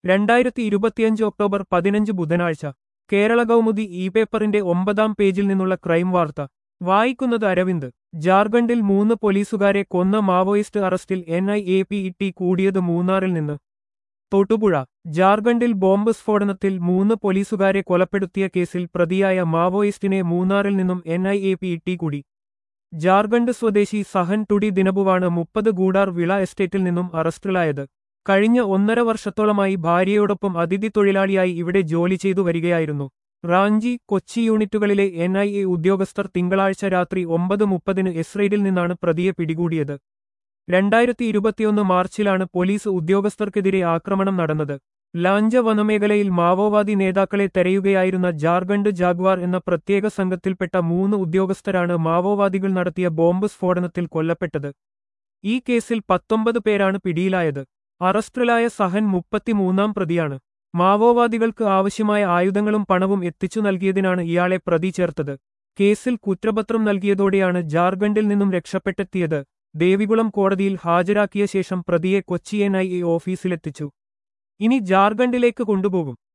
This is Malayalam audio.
രണ്ടായിരത്തി ഇരുപത്തിയഞ്ച് ഒക്ടോബർ പതിനഞ്ച് ബുധനാഴ്ച കേരള കൗമുദി ഇ പേപ്പറിന്റെ ഒമ്പതാം പേജിൽ നിന്നുള്ള ക്രൈം വാർത്ത വായിക്കുന്നത് അരവിന്ദ് ജാർഖണ്ഡിൽ മൂന്ന് പോലീസുകാരെ കൊന്ന മാവോയിസ്റ്റ് അറസ്റ്റിൽ എൻ ഐ എ പി ഇട്ടി കൂടിയത് മൂന്നാറിൽ നിന്ന് തൊട്ടുപുഴ ജാർഖണ്ഡിൽ ബോംബ് സ്ഫോടനത്തിൽ മൂന്ന് പോലീസുകാരെ കൊലപ്പെടുത്തിയ കേസിൽ പ്രതിയായ മാവോയിസ്റ്റിനെ മൂന്നാറിൽ നിന്നും എൻ ഐ എ പി ഇട്ടി കൂടി ജാർഖണ്ഡ് സ്വദേശി സഹൻ ടുഡി ദിനബുവാണ് മുപ്പത് ഗൂഡാർ വിള എസ്റ്റേറ്റിൽ നിന്നും അറസ്റ്റിലായത് കഴിഞ്ഞ ഒന്നര വർഷത്തോളമായി ഭാര്യയോടൊപ്പം അതിഥി തൊഴിലാളിയായി ഇവിടെ ജോലി ചെയ്തു വരികയായിരുന്നു റാഞ്ചി കൊച്ചി യൂണിറ്റുകളിലെ എൻ ഐ എ ഉദ്യോഗസ്ഥർ തിങ്കളാഴ്ച രാത്രി ഒമ്പത് മുപ്പതിന് എസ്രൈഡിൽ നിന്നാണ് പ്രതിയെ പിടികൂടിയത് രണ്ടായിരത്തി ഇരുപത്തിയൊന്ന് മാർച്ചിലാണ് പോലീസ് ഉദ്യോഗസ്ഥർക്കെതിരെ ആക്രമണം നടന്നത് ലാഞ്ച വനമേഖലയിൽ മാവോവാദി നേതാക്കളെ തെരയുകയായിരുന്ന ജാർഖണ്ഡ് ജാഗ്വാർ എന്ന പ്രത്യേക സംഘത്തിൽപ്പെട്ട മൂന്ന് ഉദ്യോഗസ്ഥരാണ് മാവോവാദികൾ നടത്തിയ ബോംബ് സ്ഫോടനത്തിൽ കൊല്ലപ്പെട്ടത് ഈ കേസിൽ പത്തൊമ്പത് പേരാണ് പിടിയിലായത് അറസ്റ്റിലായ സഹൻ മുപ്പത്തിമൂന്നാം പ്രതിയാണ് മാവോവാദികൾക്ക് ആവശ്യമായ ആയുധങ്ങളും പണവും എത്തിച്ചു നൽകിയതിനാണ് ഇയാളെ പ്രതി ചേർത്തത് കേസിൽ കുറ്റപത്രം നൽകിയതോടെയാണ് ജാർഖണ്ഡിൽ നിന്നും രക്ഷപ്പെട്ടെത്തിയത് ദേവികുളം കോടതിയിൽ ഹാജരാക്കിയ ശേഷം പ്രതിയെ കൊച്ചി എൻ ഐ എ ഓഫീസിലെത്തിച്ചു ഇനി ജാർഖണ്ഡിലേക്ക് കൊണ്ടുപോകും